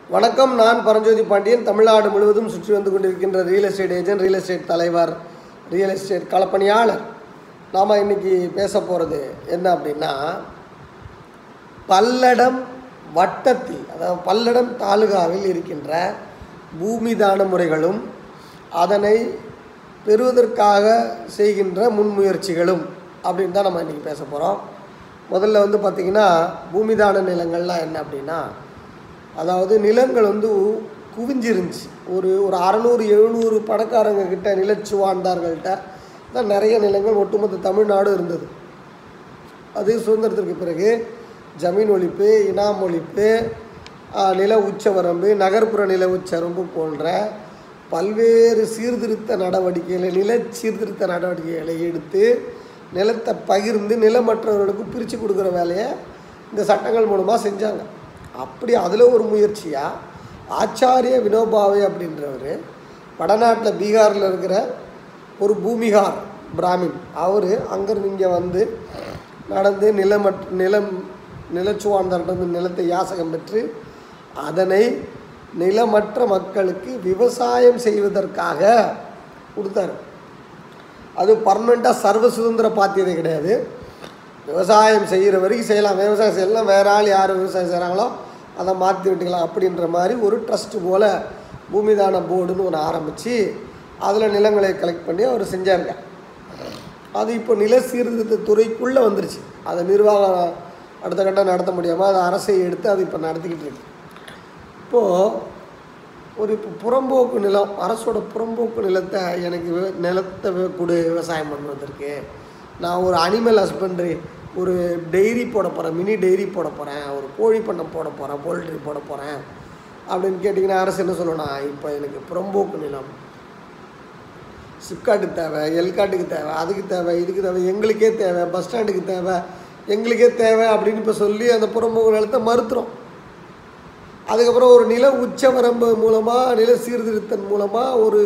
வணக்கம் நான் பரஞ்சோதி பாண்டியன் தமிழ்நாடு முழுவதும் சுற்றி வந்து கொண்டிருக்கின்ற real estate agent real estate தலைவர் ரியல் எஸ்டேட் களப்பணியாளர் நாம் இன்னைக்கு பேச போகிறது என்ன அப்படின்னா பல்லடம் வட்டத்தில் அதாவது பல்லடம் தாலுகாவில் இருக்கின்ற பூமி தான முறைகளும் அதனை பெறுவதற்காக செய்கின்ற முன்முயற்சிகளும் அப்படின்னு தான் நம்ம இன்றைக்கி பேச போகிறோம் முதல்ல வந்து பார்த்திங்கன்னா பூமி தான நிலங்கள்லாம் என்ன அப்படின்னா அதாவது நிலங்கள் வந்து குவிஞ்சிருந்துச்சு ஒரு ஒரு அறநூறு எழுநூறு பணக்காரங்க கிட்ட நிலச்சுவாழ்ந்தார்கள்ட்ட தான் நிறைய நிலங்கள் ஒட்டுமொத்த தமிழ்நாடு இருந்தது அது சுதந்திரத்திற்கு பிறகு ஜமீன் ஒழிப்பு இனாம் ஒழிப்பு ஆஹ், நில உச்சவரம்பு நகர்ப்புற நில உச்சவரம்பு போன்ற பல்வேறு சீர்திருத்த நடவடிக்கைகளை நில சீர்திருத்த நடவடிக்கைகளை எடுத்து நிலத்தை பகிர்ந்து நிலமற்றவர்களுக்கு பிரித்து கொடுக்குற வேலையை இந்த சட்டங்கள் மூலமாக செஞ்சாங்க அப்படி அதில் ஒரு முயற்சியாக ஆச்சாரிய வினோபாவே அப்படின்றவர் வடநாட்டில் பீகாரில் இருக்கிற ஒரு பூமிகார் பிராமின் அவர் அங்கேருந்து இங்கே வந்து நடந்து நிலமற் நிலம் நிலச்சுவார்ந்தர்கிட்ட நிலத்தை யாசகம் பெற்று அதனை நிலமற்ற மக்களுக்கு விவசாயம் செய்வதற்காக கொடுத்தாரு அது பர்மனெண்ட்டாக சர்வ சுதந்திர பாத்தியதை கிடையாது விவசாயம் செய்கிற வரைக்கும் செய்யலாம் விவசாயம் செய்யலாம் வேற ஆள் யார் விவசாயம் செய்கிறாங்களோ அதை மாற்றி விட்டுக்கலாம் அப்படின்ற மாதிரி ஒரு ட்ரஸ்ட் போல் பூமிதான போர்டுன்னு ஒன்று ஆரம்பித்து அதில் நிலங்களை கலெக்ட் பண்ணி அவர் செஞ்சாருங்க அது இப்போ நில சீர்திருத்த துறைக்குள்ளே வந்துருச்சு அதை நிர்வாகம் அடுத்த கட்டம் நடத்த முடியாமல் அதை அரசை எடுத்து அது இப்போ நடத்திக்கிட்டு இருக்கு இப்போது ஒரு இப்போ புறம்போக்கு நிலம் அரசோட புறம்போக்கு நிலத்தை எனக்கு விவ- நிலத்தை வி- கொடு விவசாயம் பண்ணுவதற்கு நான் ஒரு அனிமல் ஹஸ்பண்ட்ரி ஒரு டெய்ரி போட போகிறேன் மினி டெய்ரி போட போகிறேன் ஒரு கோழி பண்ணை போட போகிறேன் போல்ட்ரி போட போகிறேன் அப்படின்னு கேட்டிங்கன்னா அரசு என்ன சொல்லணும் இப்போ எனக்கு புறம்போக்கு நிலம் சிப்காட்டுக்கு தேவை எல்காட்டுக்கு தேவை அதுக்கு தேவை இதுக்கு தேவை எங்களுக்கே தேவை பஸ் ஸ்டாண்டுக்கு தேவை எங்களுக்கே தேவை அப்படின்னு இப்போ சொல்லி அந்த புறம்போக்கு நிலத்தை மறுத்துறோம் அதுக்கப்புறம் ஒரு நில உச்சவரம்பு மூலமாக நில சீர்திருத்தம் மூலமாக ஒரு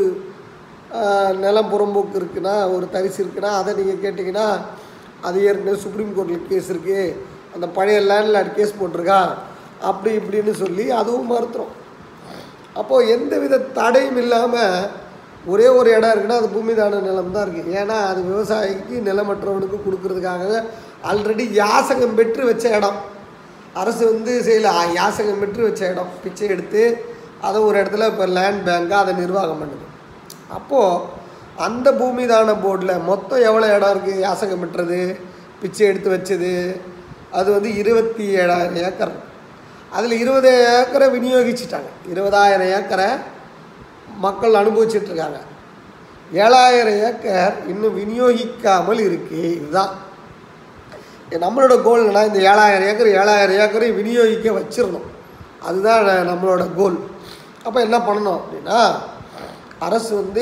ஆஹ், நிலம் புறம்போக்கு இருக்குன்னா ஒரு தரிசு இருக்குன்னா அதை நீங்கள் கேட்டிங்கன்னா அது ஏற்கனவே சுப்ரீம் கோர்ட்டில் கேஸ் இருக்குது அந்த பழைய லேண்ட்லார்ட் கேஸ் போட்டிருக்கா அப்படி இப்படின்னு சொல்லி அதுவும் மறுத்துறோம் அப்போது எந்த வித தடையும் இல்லாமல் ஒரே ஒரு இடம் இருக்குன்னா அது பூமிதான நிலம் தான் இருக்குது ஏன்னா அது விவசாயிக்கு நிலமற்றவனுக்கு கொடுக்கறதுக்காக ஆல்ரெடி யாசகம் பெற்று வச்ச இடம் அரசு வந்து செய்யல ஆ, யாசகம் பெற்று வச்ச இடம் பிச்சை எடுத்து அதை ஒரு இடத்துல இப்போ லேண்ட் பேங்காக அதை நிர்வாகம் பண்ணுது அப்போது அந்த பூமிதான போர்டில் மொத்தம் எவ்வளோ இடம் இருக்குது யாசகம் பெற்றது பிச்சை எடுத்து வச்சது அது வந்து இருபத்தி ஏழாயிரம் ஏக்கர் அதில் இருபது ஏக்கரை விநியோகிச்சிட்டாங்க இருபதாயிரம் ஏக்கரை மக்கள் அனுபவிச்சுட்டு இருக்காங்க ஏழாயிரம் ஏக்கர் இன்னும் விநியோகிக்காமல் இருக்கு இதுதான் நம்மளோட கோல் என்னன்னா இந்த ஏழாயிரம் ஏக்கர் ஏழாயிரம் ஏக்கரை விநியோகிக்க வச்சிடணும் அதுதான் ந- நம்மளோட கோல் அப்போ என்ன பண்ணணும் அப்படின்னா அரசு வந்து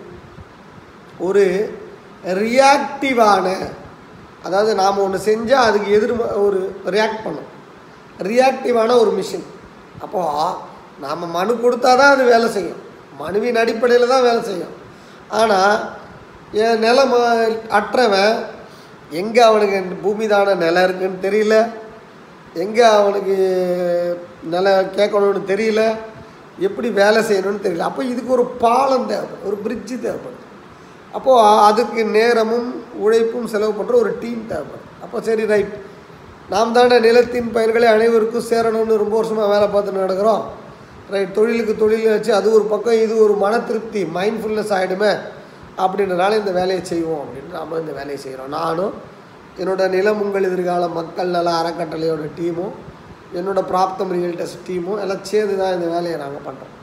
ஒரு ரியாக்டிவான அதாவது நாம் ஒன்று செஞ்சால் அதுக்கு எதிர் ஒரு ரியாக்ட் பண்ணும் ரியாக்டிவான ஒரு மிஷின் அப்போது நாம் மனு கொடுத்தா தான் அது வேலை செய்யும் மனுவின் அடிப்படையில் தான் வேலை செய்யும் ஆனால் என் நிலம் அற்றவன் எங்கே அவனுக்கு பூமிதான நிலம் இருக்குன்னு தெரியல எங்கே அவனுக்கு நிலம் கேட்கணும்னு தெரியல எப்படி வேலை செய்யணும்னு தெரியல அப்போ இதுக்கு ஒரு பாலம் தேவைப்படும் ஒரு பிரிட்ஜு தேவைப்படும் அப்போது அதுக்கு நேரமும் உழைப்பும் செலவு பண்ணுற ஒரு டீம் தேவைப்படும் அப்போ சரி ரைட் நாம் தானே நிலத்தின் பயிர்களை அனைவருக்கும் சேரணும்னு ரொம்ப வருஷமாக வேலை பார்த்துட்டு நடக்கிறோம் ரைட் தொழிலுக்கு தொழில் வச்சு அது ஒரு பக்கம் இது ஒரு மன திருப்தி மைண்ட்ஃபுல்னஸ் ஆகிடுமே அப்படின்றனால இந்த வேலையை செய்வோம் அப்படின்னு நாம இந்த வேலையை செய்கிறோம் நானும் என்னோட நிலம் உங்கள் எதிர்கால மக்கள் நல அறக்கட்டளையோட டீமும் என்னோட பிராப்தம் ரியல்டஸ் டீமும் எல்லாம் சேர்ந்து தான் இந்த வேலையை நாங்கள் பண்ணுறோம்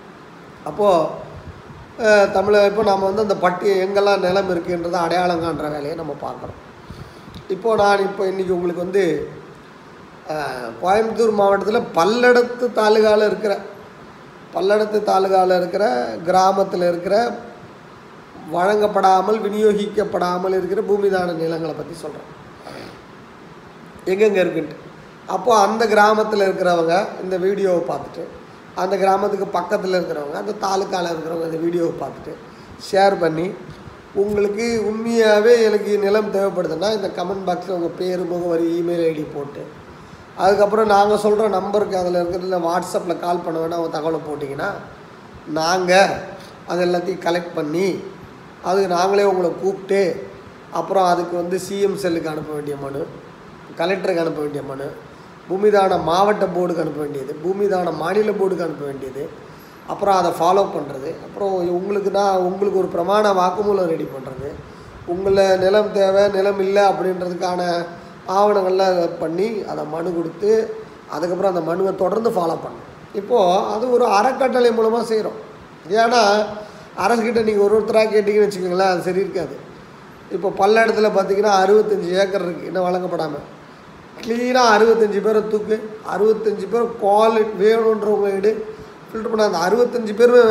அப்போது தமிழை இப்போ நம்ம வந்து அந்த பட்டி எங்கெல்லாம் நிலம் இருக்குன்றதை அடையாளம் காண்ற வேலையை நம்ம பார்க்குறோம் இப்போது நான் இப்போ இன்றைக்கி உங்களுக்கு வந்து அஹ், கோயம்புத்தூர் மாவட்டத்தில் பல்லடத்து தாலுகாவில் இருக்கிற பல்லடத்து தாலுகாவில் இருக்கிற கிராமத்தில் இருக்கிற வழங்கப்படாமல் விநியோகிக்கப்படாமல் இருக்கிற பூமிதான நிலங்களை பற்றி சொல்கிறேன் எங்கெங்கே இருக்குன்ட்டு அப்போ அந்த கிராமத்தில் இருக்கிறவங்க இந்த வீடியோவை பார்த்துட்டு அந்த கிராமத்துக்கு பக்கத்தில் இருக்கிறவங்க அந்த தாலுக்காவில் இருக்கிறவங்க இந்த வீடியோவை பார்த்துட்டு ஷேர் பண்ணி உங்களுக்கு உண்மையாகவே எனக்கு நிலம் தேவைப்படுதுன்னா இந்த கமெண்ட் பாக்ஸில் உங்கள் பேர் முகவரி இமெயில் ஐடி போட்டு அதுக்கப்புறம் நாங்கள் சொல்கிற நம்பருக்கு அதில் இருக்கிறதுல வாட்ஸ்அப்பில் கால் பண்ண வேணால் அவங்க தகவலை போட்டிங்கன்னா நாங்கள் அது எல்லாத்தையும் கலெக்ட் பண்ணி அதுக்கு நாங்களே உங்களை கூப்பிட்டு அப்புறம் அதுக்கு வந்து சிஎம் செல்லுக்கு அனுப்ப வேண்டிய மனு கலெக்டருக்கு அனுப்ப வேண்டிய மனு பூமிதான மாவட்ட போர்டுக்கு அனுப்ப வேண்டியது பூமிதான மாநில போர்டுக்கு அனுப்ப வேண்டியது அப்புறம் அதை ஃபாலோ பண்ணுறது அப்புறம் உங்களுக்குனா உங்களுக்கு ஒரு பிரமாண வாக்குமூலம் ரெடி பண்ணுறது உங்களை நிலம் தேவை நிலம் இல்லை அப்படின்றதுக்கான ஆவணங்கள்லாம் பண்ணி அதை மனு கொடுத்து அதுக்கப்புறம் அந்த மனுவை தொடர்ந்து ஃபாலோ பண்ணணும் இப்போது அது ஒரு அறக்கட்டளை மூலமாக செய்கிறோம் ஏன்னா அரசுக்கிட்ட நீங்கள் ஒரு ஒருத்தராக கேட்டிங்கன்னு வச்சுக்கோங்களேன் அது சரி இருக்காது இப்போ பல்லடத்துல பார்த்தீங்கன்னா அறுபத்தஞ்சி ஏக்கர் இருக்குது இன்னும் வழங்கப்படாமல் க்ளீனாக அறுபத்தஞ்சி பேரை தூக்கு அறுபத்தஞ்சி பேர் குவாலிட்டி வேணுன்றவங்க எடு ஃபில்டர் பண்ண அந்த அறுபத்தஞ்சி பேருமே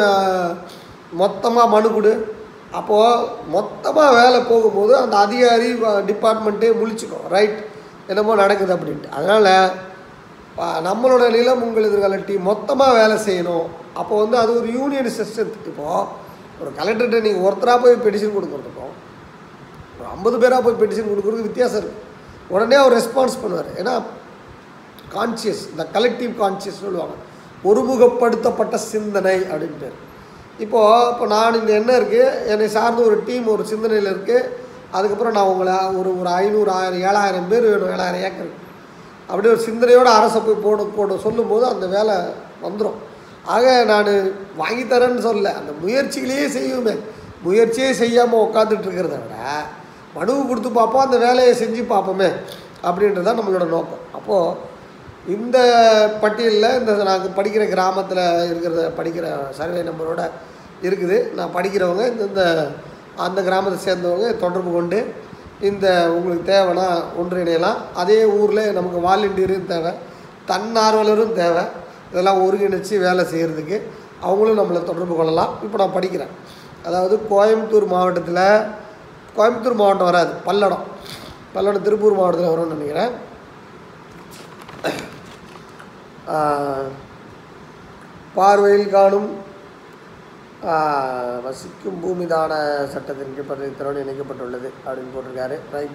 மொத்தமாக மனு கொடு அப்போது மொத்தமாக வேலை போகும்போது அந்த அதிகாரி டிபார்ட்மெண்ட்டே முழிச்சுக்கும் ரைட் என்னமோ நடக்குது அப்படின்ட்டு அதனால் ப- நம்மளோட நிலம் உங்கள் எதிர்கால டீம் மொத்தமாக வேலை செய்யணும் அப்போ வந்து அது ஒரு யூனியன் சிஸ்டம் இப்போது ஒரு கலெக்டர்கிட்ட நீங்கள் ஒருத்தராக போய் பெட்டிஷன் கொடுக்குறதுக்கும் ஒரு ஐம்பது பேராக போய் பெட்டிஷன் கொடுக்குறதுக்கு வித்தியாசம் இருக்குது உடனே அவர் ரெஸ்பான்ஸ் பண்ணுவார் ஏன்னா கான்சியஸ் இந்த கலெக்டிவ் கான்சியஸ் சொல்லுவாங்க ஒருமுகப்படுத்தப்பட்ட சிந்தனை அப்படின்னு பேர் இப்போது இப்போ நான் இங்கே என்ன இருக்குது என்னை சார்ந்த ஒரு டீம் ஒரு சிந்தனையில் இருக்குது அதுக்கப்புறம் நான் உங்களை ஒரு ஒரு ஐநூறு ஆயிரம் ஏழாயிரம் பேர் வேணும் ஏழாயிரம் ஏக்கர் அப்படி ஒரு சிந்தனையோட அரசை போய் போட போட சொல்லும்போது அந்த வேலை வந்துடும் ஆக நான் வாங்கி தரேன்னு சொல்லல அந்த முயற்சிகளையே செய்யுமே முயற்சியே செய்யாமல் உட்காந்துட்டு இருக்கிறத விட மனுவு கொடுத்து பார்ப்போம் அந்த வேலையை செஞ்சு பார்ப்போமே அப்படின்றது தான் நம்மளோட நோக்கம் அப்போது இந்த பட்டியலில் இந்த நாங்கள் படிக்கிற கிராமத்தில் இருக்கிறத படிக்கிற சர்வே நம்பரோட இருக்குது நான் படிக்கிறவங்க இந்த இந்த அந்த கிராமத்தை சேர்ந்தவங்க தொடர்பு கொண்டு இந்த உங்களுக்கு தேவைன்னா ஒன்றிணையலாம் அதே ஊரில் நமக்கு வாலண்டியரும் தேவை தன்னார்வலரும் தேவை இதெல்லாம் ஒருங்கிணைச்சு வேலை செய்கிறதுக்கு அவங்களும் நம்மளை தொடர்பு கொள்ளலாம் இப்போ நான் படிக்கிறேன் அதாவது கோயம்புத்தூர் மாவட்டத்தில் கோயம்புத்தூர் மாவட்டம் வராது பல்லடம் பல்லடம் திருப்பூர் மாவட்டத்தில் வரும்னு நினைக்கிறேன் ஆஹ், பார்வையில் காணும் ஆஹ், வசிக்கும் பூமிதான சட்டத்தின் கீழ் பதவித்திறன் இணைக்கப்பட்டுள்ளது அப்படின்னு போட்டிருக்காரு ரைட்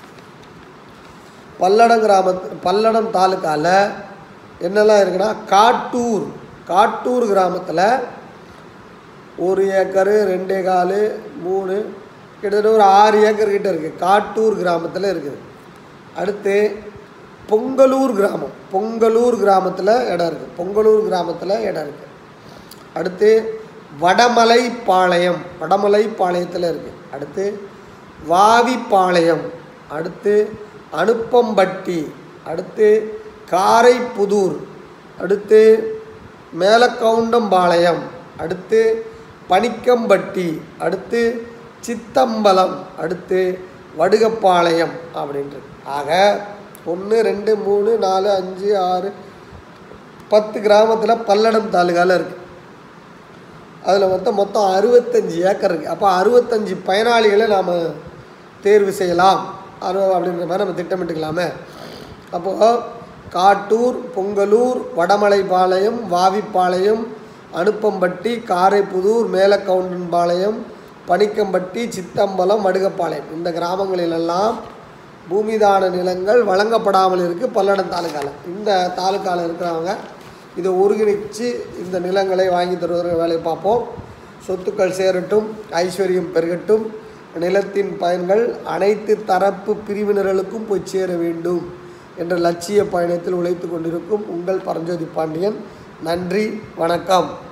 பல்லடம் கிராமத்து பல்லடம் தாலுக்காவில் என்னெல்லாம் இருக்குன்னா காட்டூர் காட்டூர் கிராமத்தில் ஒரு ஏக்கரு ரெண்டே கால் மூணு கிட்டத்தட்ட ஒரு ஆறு ஏக்கர் கிட்ட இருக்குது காட்டூர் கிராமத்தில் இருக்குது அடுத்து பொங்கலூர் கிராமம் பொங்கலூர் கிராமத்தில் இடம் இருக்குது பொங்கலூர் கிராமத்தில் இடம் இருக்குது அடுத்து வடமலைப்பாளையம் வடமலைப்பாளையத்தில் இருக்குது அடுத்து வாவிப்பாளையம் அடுத்து அனுப்பம்பட்டி அடுத்து காரைப்புதூர் அடுத்து மேலக்கவுண்டம்பாளையம் அடுத்து பனிக்கம்பட்டி அடுத்து சித்தம்பலம் அடுத்து வடுகப்பாளையம் அப்படின்றது ஆக ஒன்று ரெண்டு மூணு நாலு அஞ்சு ஆறு பத்து கிராமத்தில் பல்லடம் தாலுகாவில் இருக்குது அதில் மொத்தம் மொத்தம் அறுபத்தஞ்சி ஏக்கர் இருக்குது அப்போ அறுபத்தஞ்சி பயனாளிகளை நாம் தேர்வு செய்யலாம் அறு அப்படின்ற மாதிரி நம்ம திட்டமிட்டுக்கலாமே அப்போது காட்டூர் பொங்கலூர் வடமலைப்பாளையம் வாவிப்பாளையம் அனுப்பம்பட்டி காரைப்புதூர் மேலக்கவுண்டன்பாளையம் பனிக்கம்பட்டி சித்தம்பலம் மடுகப்பாளையம் இந்த கிராமங்களிலெல்லாம் பூமிதான நிலங்கள் வழங்கப்படாமல் இருக்குது பல்லடம் தாலுக்காவில் இந்த தாலுக்காவில் இருக்கிறவங்க இதை ஒருங்கிணைச்சு இந்த நிலங்களை வாங்கி தருவதற்கு வேலையை பார்ப்போம் சொத்துக்கள் சேரட்டும் ஐஸ்வர்யம் பெருகட்டும் நிலத்தின் பயன்கள் அனைத்து தரப்பு பிரிவினர்களுக்கும் போய் சேர வேண்டும் என்ற லட்சிய பயணத்தில் உழைத்து கொண்டிருக்கும் உங்கள் பரஞ்சோதி பாண்டியன் நன்றி வணக்கம்